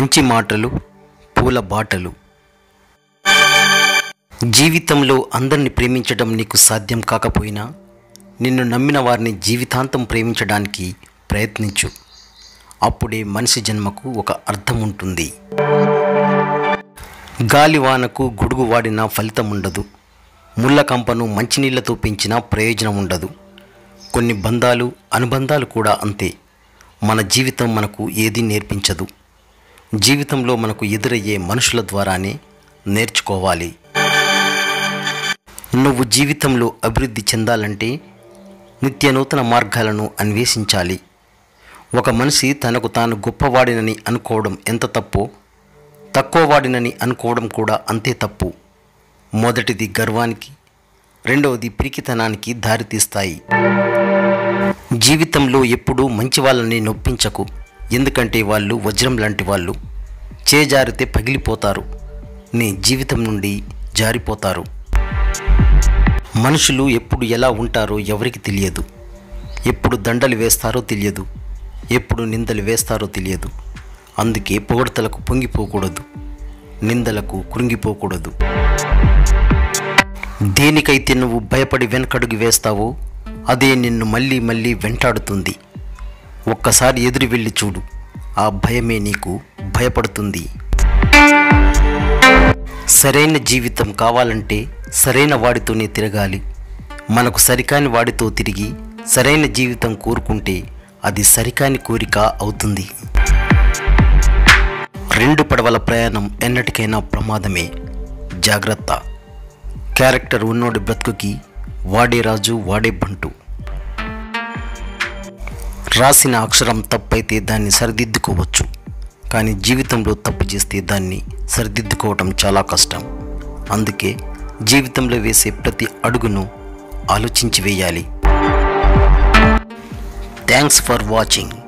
మంచి మాటలు పూల బాటలు జీవితంలో అందరిని ప్రేమించడం నీకు సాధ్యం కాకపోయినా నిన్ను నమ్మిన వారిని జీవితాంతం ప్రేమించడానికి ప్రయత్నించు అప్పుడే మనిషి జన్మకు ఒక అర్థం ఉంటుంది గాలివానకు గొడుగు వాడినా ఫలితం ఉండదు ముళ్ళ కంపను మంచినీళ్లతో పెంచినా ప్రయోజనం ఉండదు కొన్ని బంధాలు అనుబంధాలు కూడా అంతే మన జీవితం మనకు ఏదీ నేర్పించదు జీవితంలో మనకు ఎదురయ్యే మనుషుల ద్వారానే నేర్చుకోవాలి నువ్వు జీవితంలో అభివృద్ధి చెందాలంటే నిత్య నూతన మార్గాలను అన్వేషించాలి ఒక మనిషి తనకు తాను గొప్పవాడినని అనుకోవడం ఎంత తప్పో తక్కువవాడినని అనుకోవడం కూడా అంతే తప్పు మొదటిది గర్వానికి రెండవది పిరికితనానికి దారితీస్తాయి జీవితంలో ఎప్పుడూ మంచి వాళ్ళని నొప్పించకు ఎందుకంటే వాళ్ళు వజ్రం లాంటి వాళ్ళు చేజారితే పగిలిపోతారు నీ జీవితం నుండి జారిపోతారు మనుషులు ఎప్పుడు ఎలా ఉంటారో ఎవరికి తెలియదు ఎప్పుడు దండలు వేస్తారో తెలియదు ఎప్పుడు నిందలు వేస్తారో తెలియదు అందుకే పొగడతలకు పొంగిపోకూడదు నిందలకు కృంగిపోకూడదు దేనికైతే నువ్వు భయపడి వెనకడుగు వేస్తావో అదే నిన్ను మళ్ళీ మళ్ళీ వెంటాడుతుంది ఒక్కసారి ఎదురు వెళ్ళి చూడు ఆ భయమే నీకు భయపడుతుంది సరైన జీవితం కావాలంటే సరైన వాడితోనే తిరగాలి మనకు సరికాని వాడితో తిరిగి సరైన జీవితం కోరుకుంటే అది సరికాని కోరిక అవుతుంది రెండు పడవల ప్రయాణం ఎన్నటికైనా ప్రమాదమే జాగ్రత్త క్యారెక్టర్ ఉన్నోడి బ్రతుకుకి వాడే రాజు వాడే బంటు రాసిన అక్షరం తప్పైతే దాన్ని సరిదిద్దుకోవచ్చు కానీ జీవితంలో తప్పు చేస్తే దాన్ని సరిదిద్దుకోవటం చాలా కష్టం అందుకే జీవితంలో వేసే ప్రతి అడుగును ఆలోచించి వేయాలి థ్యాంక్స్ ఫర్ వాచింగ్